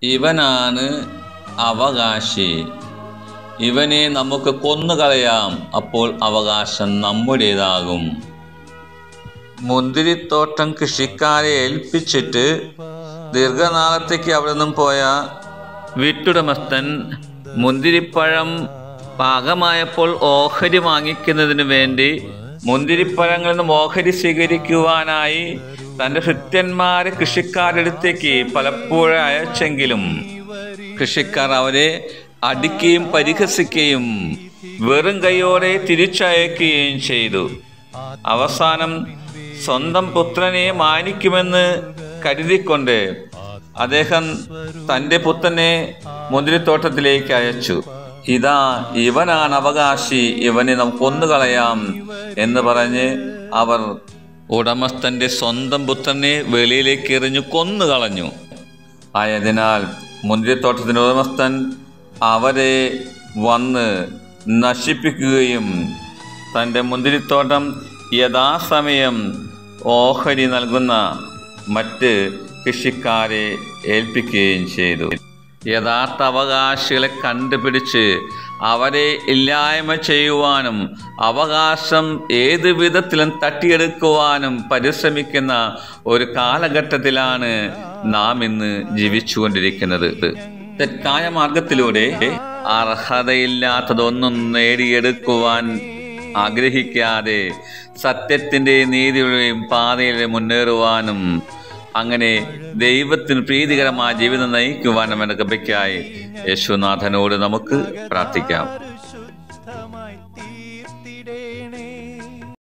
ഇവനാണ് അവകാശി ഇവനെ നമുക്ക് കൊന്നുകളയാം അപ്പോൾ അവകാശം നമ്മുടേതാകും മുന്തിരിത്തോട്ടം കൃഷിക്കാരെ ഏൽപ്പിച്ചിട്ട് ദീർഘനാളത്തേക്ക് അവിടെ നിന്നും പോയ വീട്ടുടമസ്ഥൻ മുന്തിരിപ്പഴം പാകമായപ്പോൾ ഓഹരി വാങ്ങിക്കുന്നതിന് വേണ്ടി മുന്തിരിപ്പഴങ്ങളിൽ നിന്നും ഓഹരി സ്വീകരിക്കുവാനായി തൻ്റെ ഭൃത്യന്മാരെ കൃഷിക്കാരടുത്തേക്ക് പലപ്പോഴും അയച്ചെങ്കിലും കൃഷിക്കാർ അവരെ അടിക്കുകയും പരിഹസിക്കുകയും വെറും കൈയോടെ തിരിച്ചയക്കുകയും ചെയ്തു അവസാനം സ്വന്തം പുത്രനെ മാനിക്കുമെന്ന് കരുതിക്കൊണ്ട് അദ്ദേഹം തൻ്റെ പുത്രനെ മുന്തിരിത്തോട്ടത്തിലേക്ക് അയച്ചു ഇതാ ഇവനാണ് അവകാശി ഇവനെ നമുക്ക് കൊന്നുകളയാം എന്ന് പറഞ്ഞ് അവർ ഉടമസ്ഥന്റെ സ്വന്തം പുത്രനെ വെളിയിലേക്ക് എറിഞ്ഞു കൊന്നുകളഞ്ഞു ആയതിനാൽ മുന്തിരിത്തോട്ടത്തിൻ്റെ ഉടമസ്ഥൻ അവരെ വന്ന് നശിപ്പിക്കുകയും തൻ്റെ മുന്തിരിത്തോട്ടം യഥാസമയം ഓഹരി നൽകുന്ന മറ്റ് കൃഷിക്കാരെ ഏൽപ്പിക്കുകയും ചെയ്തു യഥാർത്ഥ അവകാശികളെ കണ്ടുപിടിച്ച് അവരെ ഇല്ലായ്മ ചെയ്യുവാനും അവകാശം ഏത് വിധത്തിലും തട്ടിയെടുക്കുവാനും പരിശ്രമിക്കുന്ന ഒരു കാലഘട്ടത്തിലാണ് നാം ഇന്ന് ജീവിച്ചുകൊണ്ടിരിക്കുന്നത് തെറ്റായ മാർഗത്തിലൂടെ അർഹതയില്ലാത്തതൊന്നും നേടിയെടുക്കുവാൻ ആഗ്രഹിക്കാതെ സത്യത്തിൻ്റെയും നീതിയുടെയും പാതയിൽ മുന്നേറുവാനും അങ്ങനെ ദൈവത്തിന് പ്രീതികരമായ ജീവിതം നയിക്കുവാനും എന്ന കൃപയ്ക്കായി യേശുനാഥനോട് നമുക്ക് പ്രാർത്ഥിക്കാം